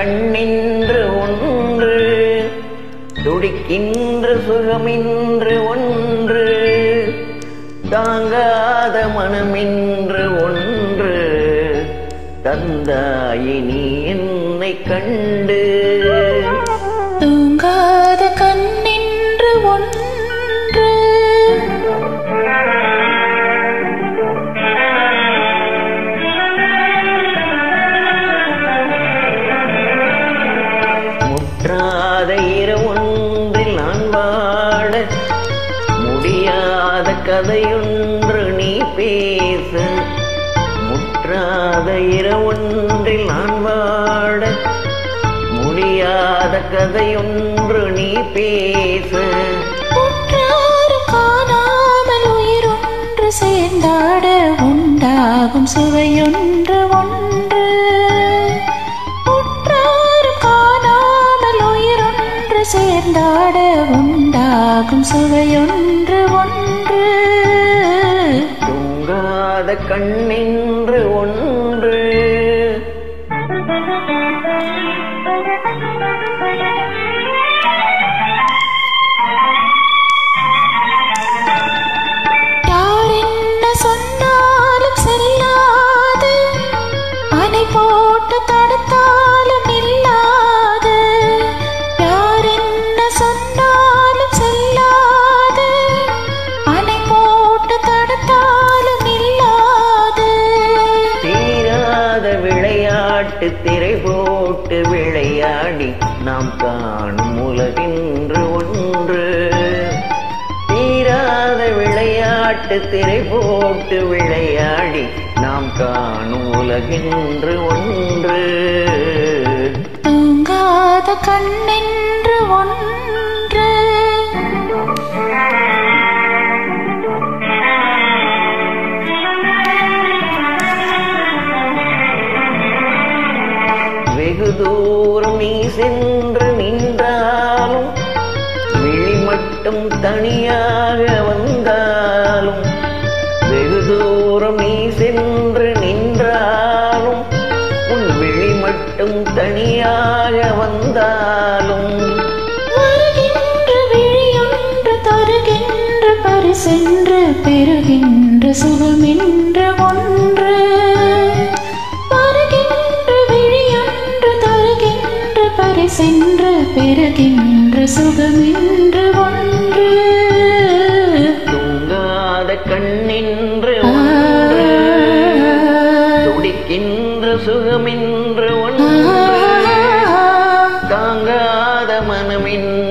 கண்ணின்று ஒன்று துடிக்கின்ற சுகமின்று ஒன்று தாங்காத மனமின்று ஒன்று தந்தாயினி என்னை கண்டு தூங்காத கண்ணின்று ஒன்று முற்றாத இரவொன்றில் நான் வாழ முடியாத கதையொன்று நீ பேச முற்றாத இரவொன்றில் நான் வாழ முடியாத கதையொன்று நீ பேச உற்றாறு காணாமல் உயிரொன்று சேர்ந்தாட உண்டாகும் சுவையொன்று ஒன்று உற்றாறு காணாமல் உயிரொன்று சேர்ந்தாட உண்டாகும் சுவையொன்று ஒன்று தூங்காத கண்ணின்று ஒன்று யார் என்ன சொன்னாலும் செல்லாது அணை போட்டு தடுத்தாலும் நில்லாது யார் என்ன சொன்னாலும் செல்லாது அணை போட்டு தடுத்தாலும் நில்லாது தீராத விளையாட்டு திரை போட்டு விளையாடி நாம் காணும் உலகின்று ஒன்று தீராத விளையாட்டு திரை போட்டு விளையாடி நாம் காணும் உலகின்று ஒன்று தூங்காத கண்ணென்று ஒன்று வெகு தூரம் நீ சென்று நின்றாலும் விழி மட்டும் தனியாக வந்தாலும் வெகு தூரம் நீ சென்று நின்றாலும் உன் விழி மட்டும் தனியாக வந்தாலும் வருகின்ற விழியொன்று தருகின்ற பரிசென்று பெறுகின்ற சுகமென்று ஒன்று வருகின்ற விழியொன்று தருகின்ற பரிசென்று பெறுகின்ற சுகமென்று ஒன்று தூங்காத கண்ணின்று ஆ, ஒன்று துடிக்கின்ற சுகமின்று ஒன்று ஆ, தாங்காத மனமின்று